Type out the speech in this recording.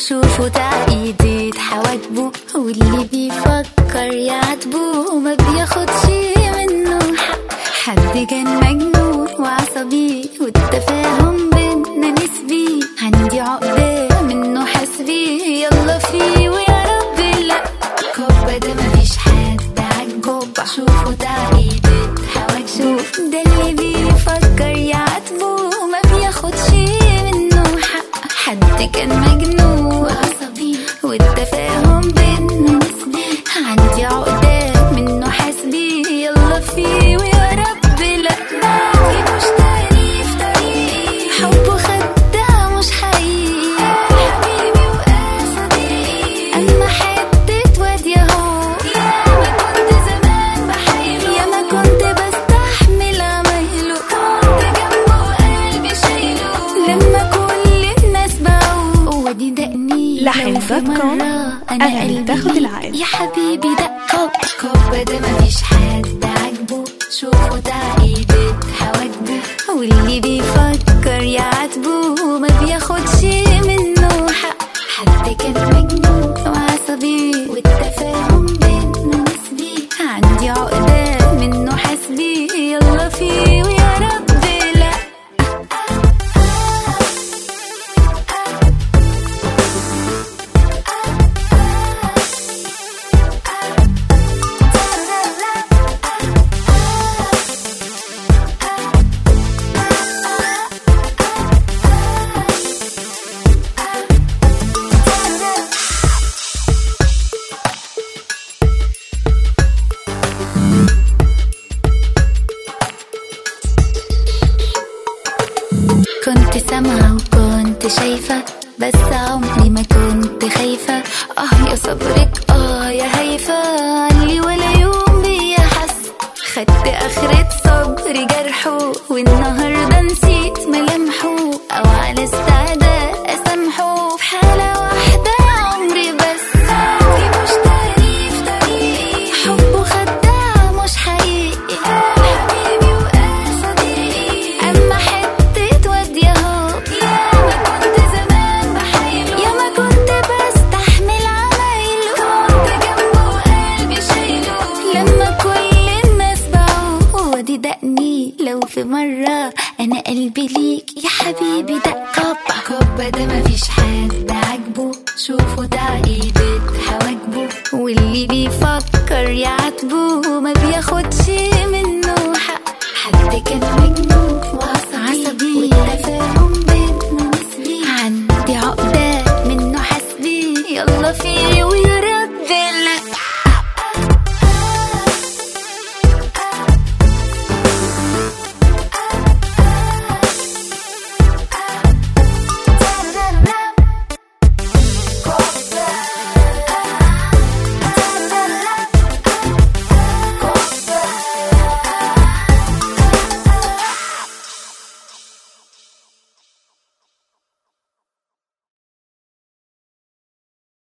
شوفوا تعقيدة حواجبه واللي بيفكر يعاتبه وما بياخدش منه حق حد كان مجنون وعصبي والتفاهم بينا نسبي عندي عقدة منه حسبي يلا فيه ويا رب لا كوبا ده مفيش حد عاجبه شوفوا تعقيدة حواجبه ده اللي بيفكر يعاتبه وما بياخدش منه حق حد كان مجنون وعصبي والتفاهم بينا نسبي عندي عقدة منه حسبي يلا فيه ويا رب لا باقي مش تعريف طريقي حبه خداع مش حقيقي حبيبي وقصدي اما حتة واد ياهو يا ما كنت زمان بحايله يا ما كنت بستحمل عمايله كنت جنبه وقلبي شايله لما كل الناس باعوا ودي دقني لحن لو في دوت كوم. مرة أغاني قلبي تاخد ليك العين. يا حبيبي ده كوب كوب ده مفيش حد عاجبه شوفوا تعقيدة حواجبه واللي بيفكر يعاتبه وما بياخدش منه حق حد كان مجنون وعصبي والتفاهم بينا نسبي عندي عقدة منه حسبي يلا فيه ويا رب لا كنت سامعة وكنت شايفة بس عمري ما كنت خايفة اه يا صبرك اه يا هيفا علي ولا يوم بيا حس خدت اخرة صبري جرحه والنهاردة نسيت ملامحه او على استعداد اسامحه في حالة واحدة عمري بس دي مش تعريف طريقي حبه خداع مش حقيقي حبيبي وقصدي اما حتة واد ياهو يا ما كنت زمان بحايله يا ما كنت بستحمل عمايله كنت جنبه وقلبي شايله لما كل الناس باعوا ودي دقني لو في مرة أنا قلبي ليك يا حبيبي ده كوبا كوبا ده مفيش حد عاجبه شوفوا تعقيدة حواجبه واللي بيفكر يعاتبه وما بياخدش منه حق حد كان مجنون